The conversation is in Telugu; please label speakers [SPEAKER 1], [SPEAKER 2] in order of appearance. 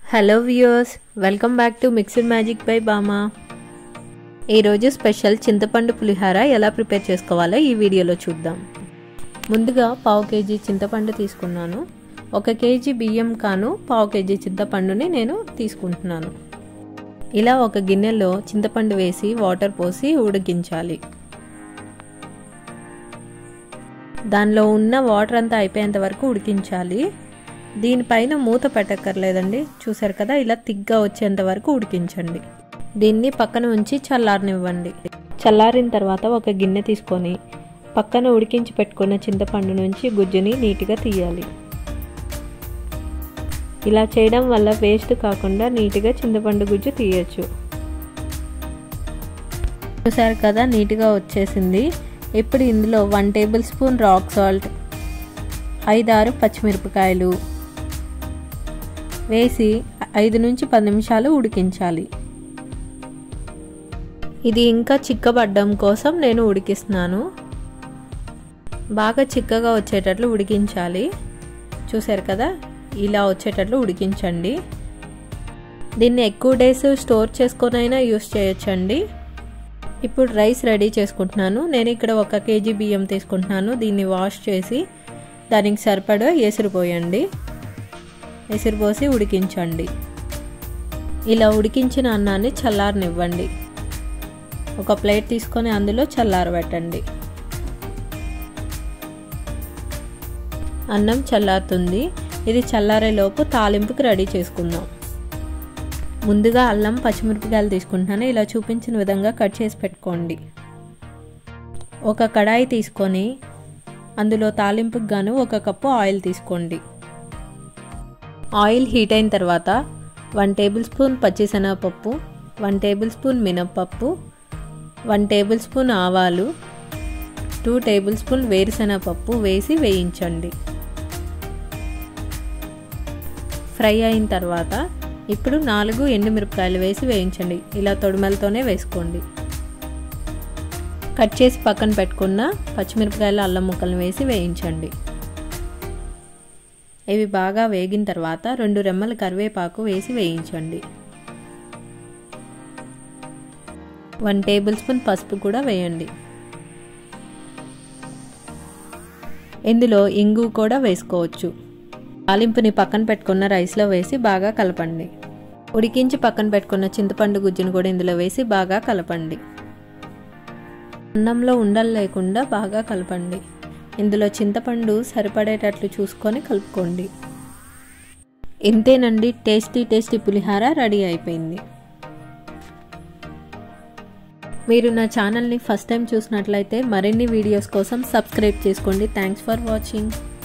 [SPEAKER 1] hello viewers welcome back to mixed magic by Bama ఈరోజు స్పెషల్ చింతపండు పులిహార ఎలా ప్రిపేర్ చేసుకోవాలో ఈ వీడియోలో చూద్దాం ముందుగా పావు కేజీ చింతపండు తీసుకున్నాను ఒక కేజీ బియ్యం కాను పావు కేజీ చింతపండుని నేను తీసుకుంటున్నాను ఇలా ఒక గిన్నెలో చింతపండు వేసి వాటర్ పోసి ఉడికించాలి దానిలో ఉన్న వాటర్ అంతా అయిపోయేంత వరకు ఉడికించాలి దీనిపైన మూత పెట్టక్కర్లేదండి చూసారు కదా ఇలా తిగ్గా వచ్చేంత వరకు ఉడికించండి దీన్ని పక్కన ఉంచి చల్లారనివ్వండి చల్లారిన తర్వాత ఒక గిన్నె తీసుకొని పక్కన ఉడికించి పెట్టుకున్న చింతపండు నుంచి గుజ్జుని నీట్గా తీయాలి ఇలా చేయడం వల్ల వేస్ట్ కాకుండా నీట్గా చింతపండు గుజ్జు తీయచ్చు చూసారు కదా నీట్గా వచ్చేసింది ఇప్పుడు ఇందులో one tablespoon rock salt ఐదారు పచ్చిమిరపకాయలు వేసి ఐదు నుంచి పది నిమిషాలు ఉడికించాలి ఇది ఇంకా చిక్కబడ్డం కోసం నేను ఉడికిస్తున్నాను బాగా చిక్కగా వచ్చేటట్లు ఉడికించాలి చూసారు కదా ఇలా వచ్చేటట్లు ఉడికించండి దీన్ని ఎక్కువ డేస్ స్టోర్ చేసుకొనైనా యూస్ చేయొచ్చండి ఇప్పుడు రైస్ రెడీ చేసుకుంటున్నాను నేను ఇక్కడ ఒక కేజీ బియ్యం తీసుకుంటున్నాను దీన్ని వాష్ చేసి దానికి సరిపడా ఎసురు పోయండి ఎసురు పోసి ఉడికించండి ఇలా ఉడికించిన అన్నాన్ని చల్లారనివ్వండి ఒక ప్లేట్ తీసుకొని అందులో చల్లారబెట్టండి అన్నం చల్లారుతుంది ఇది చల్లారేలోపు తాలింపుకి రెడీ చేసుకుందాం ముందుగా అల్లం పచ్చిమిరపకాయలు తీసుకుంటున్నాను ఇలా చూపించిన విధంగా కట్ చేసి పెట్టుకోండి ఒక కడాయి తీసుకొని అందులో తాలింపుకి గాను ఒక కప్పు ఆయిల్ తీసుకోండి ఆయిల్ హీట్ అయిన తర్వాత వన్ టేబుల్ స్పూన్ పచ్చిశనగపప్పు వన్ టేబుల్ స్పూన్ మినప్పప్పు వన్ టేబుల్ స్పూన్ ఆవాలు టూ టేబుల్ స్పూన్ వేరుశనగపప్పు వేసి వేయించండి ఫ్రై అయిన తర్వాత ఇప్పుడు నాలుగు ఎండుమిరపకాయలు వేసి వేయించండి ఇలా తొడిమలతోనే వేసుకోండి కట్ చేసి పక్కన పెట్టుకున్న పచ్చిమిరపకాయలు అల్లం ముక్కలను వేసి వేయించండి ఇవి బాగా వేగిన తర్వాత రెండు రెమ్మల కరివేపాకు వేసి వేయించండి వన్ టేబుల్ స్పూన్ పసుపు కూడా వేయండి ఇందులో ఇంగు కూడా వేసుకోవచ్చు తాలింపుని పక్కన పెట్టుకున్న రైస్లో వేసి బాగా కలపండి ఉడికించి పక్కన పెట్టుకున్న చింతపండు గుజ్జును కూడా ఇందులో వేసి బాగా కలపండి అన్నంలో ఉండలు లేకుండా బాగా కలపండి ఇందులో చింతపండు సరిపడేటట్లు చూసుకొని కలుపుకోండి ఇంతేనండి టేస్టీ టేస్టీ పులిహార రెడీ అయిపోయింది మీరు నా ఛానల్ని ఫస్ట్ టైం చూసినట్లయితే మరిన్ని వీడియోస్ కోసం సబ్స్క్రైబ్ చేసుకోండి థ్యాంక్స్ ఫర్ వాచింగ్